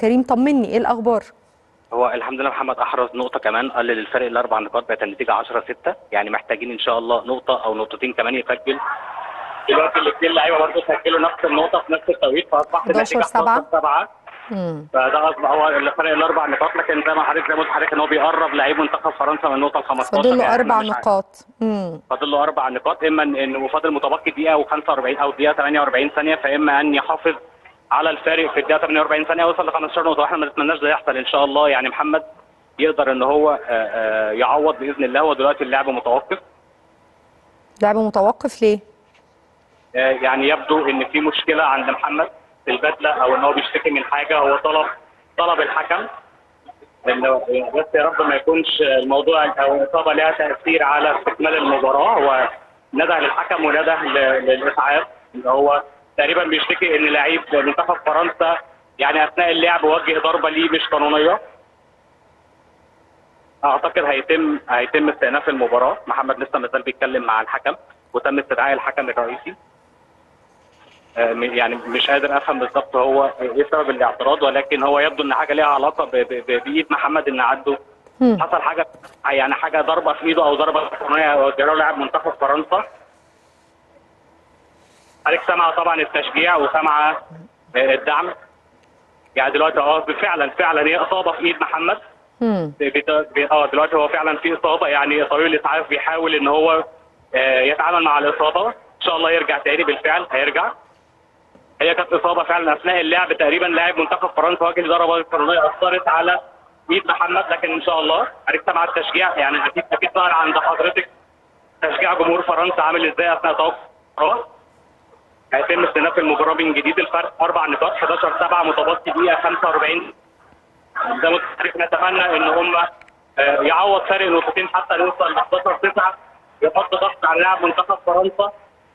كريم طمني ايه الاخبار هو الحمد لله محمد احرز نقطه كمان قلل الفرق الاربع نقاط بقت النتيجه 10 6 يعني محتاجين ان شاء الله نقطه او نقطتين كمان يسجل دلوقتي الاثنين لعيبه برضه سجلوا نفس النقطه في نفس التوقيت فاصبحت 11 النتيجه سبعة. 7 مم. فده اصبح هو الفرق الاربع نقاط لكن زي ما حضرتك زي ما قلت لحضرتك ان هو بيقرب لعيب منتخب فرنسا من النقطه ال 15 فاضل له يعني اربع مش عارف. نقاط مم. فاضل له اربع نقاط اما ان إن وفاضل متبقي دقيقه و45 او دقيقه 48 ثانيه فاما ان يحافظ على الفارق في الدقيقه 48 ثانيه ويوصل ل 15 نقطه واحنا ما نتمناش ده يحصل ان شاء الله يعني محمد يقدر ان هو آه، آه، يعوض باذن الله هو دلوقتي اللعب متوقف لعب متوقف ليه آه، يعني يبدو ان في مشكله عند محمد في البدله او ان هو بيشتكي من حاجه هو طلب طلب الحكم انه بس يا رب ما يكونش الموضوع او الاصابه لها تاثير على استكمال المباراه هو ندى للحكم وندى ل- للاسعاف اللي هو تقريبا بيشتكي ان لعيب منتخب فرنسا يعني اثناء اللعب وجه ضربه ليه مش قانونيه اعتقد هيتم هيتم استئناف المباراه محمد لسه ما زال بيتكلم مع الحكم وتم استدعاء الحكم الرئيسي آه، م- يعني مش قادر افهم بالظبط هو ايه سبب الاعتراض ولكن هو يبدو ان حاجه ليها علاقه ب- ب- ب- بايد محمد ان عنده مم. حصل حاجه يعني حاجه ضربه في ايده او ضربه قانونيه جراله لاعب منتخب فرنسا حضرتك سامعه طبعا التشجيع وسامعه آه، الدعم يعني دلوقتي اه فعلا فعلا هي اصابه في ايد محمد مم. بت- ب- اه دلوقتي هو فعلا في اصابه يعني طبيب الاسعاف بيحاول ان هو آه، يتعامل مع الاصابه ان شاء الله يرجع تاني بالفعل هيرجع هي كانت اصابه فعلا اثناء اللعب تقريبا لاعب منتخب فرنسا واجه ضربه قانونيه اثرت على ايد محمد لكن ان شاء الله عرفت مع التشجيع يعني اكيد اكيد ظهر عند حضرتك تشجيع جمهور فرنسا عامل ازاي اثناء توقف المباراه هيتم استئناف المباراه من جديد الفرق اربع نقاط 11 7 متبقي دقيقه 45 زي ما قلت نتمنى ان هم آه، يعوض فرق نقطتين حتى نوصل ل 11 9 يحط ضغط على لاعب منتخب فرنسا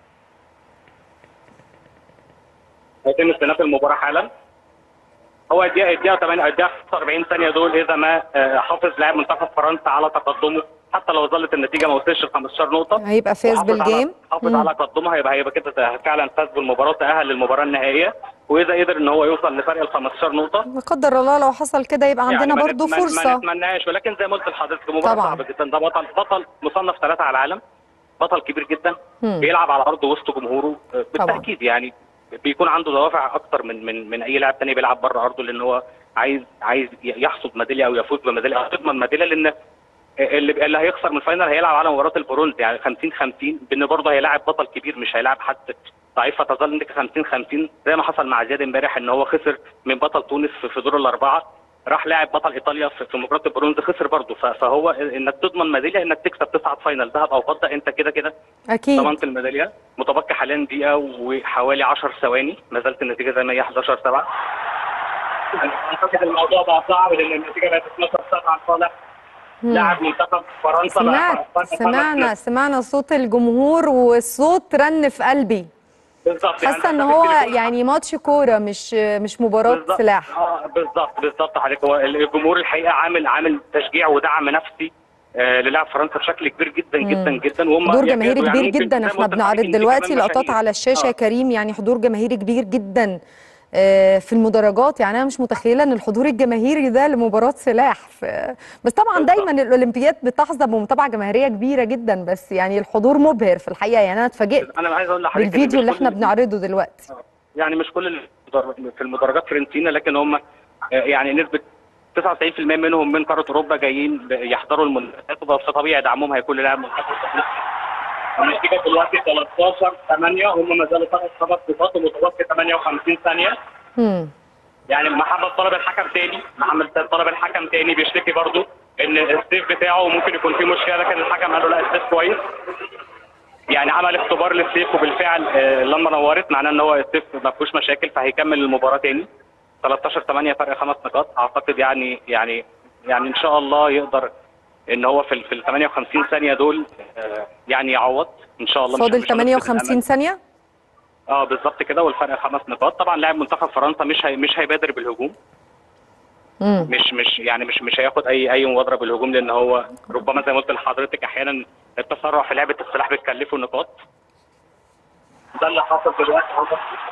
هيتم استئناف المباراه حالا هو الدقيقه الدقيقه 8 الدقيقه 45 ثانيه دول اذا ما آه، حافظ لاعب منتخب فرنسا على تقدمه حتى لو ظلت النتيجه ما وصلش ل 15 نقطه هيبقى فاز وحافظ بالجيم على حافظ مم. على تقدمه هيبقى هيبقى كده فعلا فاز بالمباراه تاهل للمباراه النهائيه واذا قدر ان هو يوصل لفرق ال 15 نقطه لا قدر الله لو حصل كده يبقى عندنا يعني ما برضو نت- ما- ما فرصه نتمناش ولكن زي ما قلت لحضرتك المباراه طبعاً. صعبه جدا ده بطل بطل مصنف ثلاثه على العالم بطل كبير جدا مم. بيلعب على ارض وسط جمهوره آه، طبعاً. بالتاكيد يعني بيكون عنده دوافع اكتر من من من اي لاعب تاني بيلعب بره ارضه لان هو عايز عايز يحصد ميداليه او يفوز بميداليه او يضمن ميداليه لان اللي اللي هيخسر من الفاينل هيلعب على مباراه البرونز يعني 50 50 بان برضه هيلاعب بطل كبير مش هيلاعب حد ضعيف فتظل عندك 50 50 زي ما حصل مع زياد امبارح ان هو خسر من بطل تونس في في دور الاربعه راح لاعب بطل ايطاليا في في مباراه البرونز خسر برضه ف- فهو انك تضمن ميداليه انك تكسب تصعد فاينل ذهب او فضه انت كده كده اكيد ضمنت الميداليه متبقي حاليا دقيقه وحوالي 10 ثواني ما زالت النتيجه زي ما هي 11 7 اعتقد الموضوع بقى صعب لان النتيجه بقت 12 7 لصالح مم. لاعب منتخب فرنسا بقى سمعت فرق خمس سمعنا نقاط. سمعنا صوت الجمهور والصوت رن في قلبي بالظبط يعني حاسه ان أعتقد هو التليفون- يعني ماتش كوره مش مش مباراه بالظبط. سلاح اه بالظبط بالظبط حضرتك هو الجمهور الحقيقه عامل عامل تشجيع ودعم نفسي آه للاعب فرنسا بشكل كبير جدا جدا جدا وهم حضور يكادوا جماهيري يعني كبير ممكن جدا زي ما احنا قلت بنعرض لحضرتك إن في دلوقتي كمان لقطات مشاهير. على الشاشه آه. يا كريم يعني حضور جماهيري كبير جدا آه، في المدرجات يعني انا مش متخيله ان الحضور الجماهيري ده لمباراه سلاح ف- بس طبعا بالظبط. دايما الاولمبياد بتحظى بمتابعه جماهيريه كبيره جدا بس يعني الحضور مبهر في الحقيقه يعني انا اتفاجئت انا عايز اقول لحضرتك إن بالفيديو مش اللي كل- احنا بنعرضه دلوقتي يعني مش كل المدر- في المدرجات فرنسيين لكن هم آه، يعني نسبه 99% منهم من قاره اوروبا جايين ب- يحضروا المنافسات فطبيعي دعمهم هيكون للاعب منتخب فرنسا. النتيجه دلوقتي 13 8 هم ما زالوا فرق خمس نقاط ومتبقي 58 ثانيه مم. يعني محمد طلب الحكم تاني محمد طلب الحكم تاني بيشتكي برضو ان السيف بتاعه ممكن يكون فيه مشكله لكن الحكم قال له لا السيف كويس يعني عمل اختبار للسيف وبالفعل آه، لما نورت معناه ان هو السيف ما فيهوش مشاكل فهيكمل المباراه تاني 13 8 فرق خمس نقاط اعتقد يعني يعني يعني ان شاء الله يقدر ان هو في ال في ال 58 ثانيه دول آه، يعني يعوض ان شاء الله مش- فاضل مش هنفقد 58 الأمل. ثانيه اه بالظبط كده والفرق خمس نقاط طبعا لاعب منتخب فرنسا مش هي مش هيبادر بالهجوم مم. مش مش يعني مش مش هياخد اي اي مبادره بالهجوم لان هو ربما زي ما قلت لحضرتك احيانا التسرع في لعبه السلاح بتكلفه نقاط ده اللي حصل دلوقتي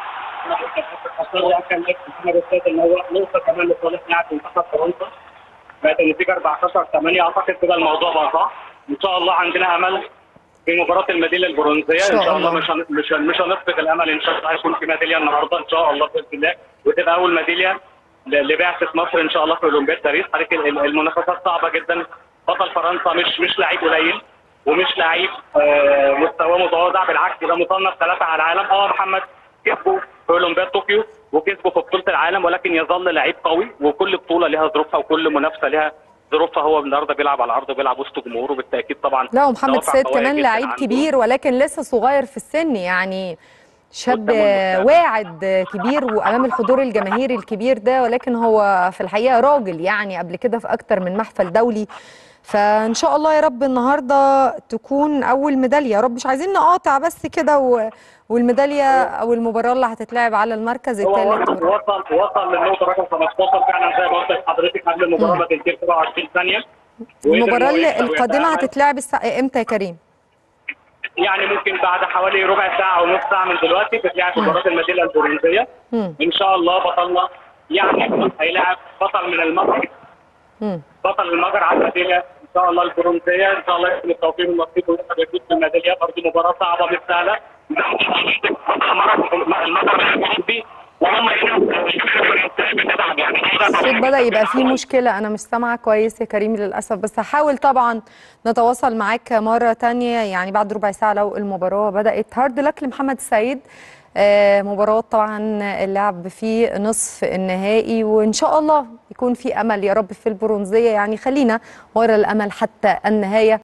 اصر كان محمد السيد ان هو نقطه كمان لصالح لاعب منتخب فرنسا بقت النتيجه 14 8 اعتقد كده الموضوع بقى صح ان شاء الله عندنا امل في مباراه الميداليه البرونزيه شاء ان شاء الله الله. مش هن- مش هن- مش هنفقد الامل ان شاء الله هيكون في ميداليه النهارده ان شاء الله باذن الله وتبقى اول ميداليه ل- لبعثه مصر ان شاء الله في اولمبياد باريس حضرتك ال- ال- المنافسات صعبه جدا بطل فرنسا مش مش لعيب قليل ومش لعيب آه، مستواه متواضع بالعكس ده مصنف ثلاثه على العالم اه محمد كسبه في اولمبياد طوكيو وكسبه في بطوله العالم ولكن يظل لعيب قوي وكل بطوله لها ظروفها وكل منافسه لها ظروفها هو النهارده بيلعب على الارض وبيلعب وسط جمهوره بالتاكيد طبعا لا ومحمد دوافع سيد قوية كمان جداً لعيب عنده. كبير ولكن لسه صغير في السن يعني شاب قدامه المستقبل. واعد كبير وامام الحضور الجماهيري الكبير ده ولكن هو في الحقيقه راجل يعني قبل كده في اكتر من محفل دولي فان شاء الله يا رب النهارده تكون اول ميداليه يا رب مش عايزين نقاطع بس كده و... والميداليه او المباراه اللي هتتلعب على المركز هو الثالث وصل وصل وصل للنقطه رقم 15 فعلا زي ما قلت لحضرتك قبل المباراه ما تنتهي 27 ثانيه وقدر المباراه إن هو يكسب القادمه ويتعامل. هتتلعب الساعه امتى يا كريم يعني ممكن بعد حوالي ربع ساعه او نص ساعه من دلوقتي تتلعب مباراه الميداليه البرونزيه مم. ان شاء الله بطلنا يعني هيلاعب بطل من المغرب مم. بطل المجر على الميداليه ان شاء الله البرونزيه ان شاء الله يكون التوفيق والنصيب ويقدر يفوز بالميداليه برضه مباراه صعبه مش سهله المجر الاوروبي وهم الصوت بدأ يبقى فيه مشكلة أنا مش سامعة كويس يا كريم للأسف بس هحاول طبعا نتواصل معاك مرة تانية يعني بعد ربع ساعة لو المباراة بدأت هارد لك لمحمد السعيد آه، مباراة طبعا اللعب في نصف النهائي وإن شاء الله يكون في أمل يا رب في البرونزية يعني خلينا ورا الأمل حتى النهاية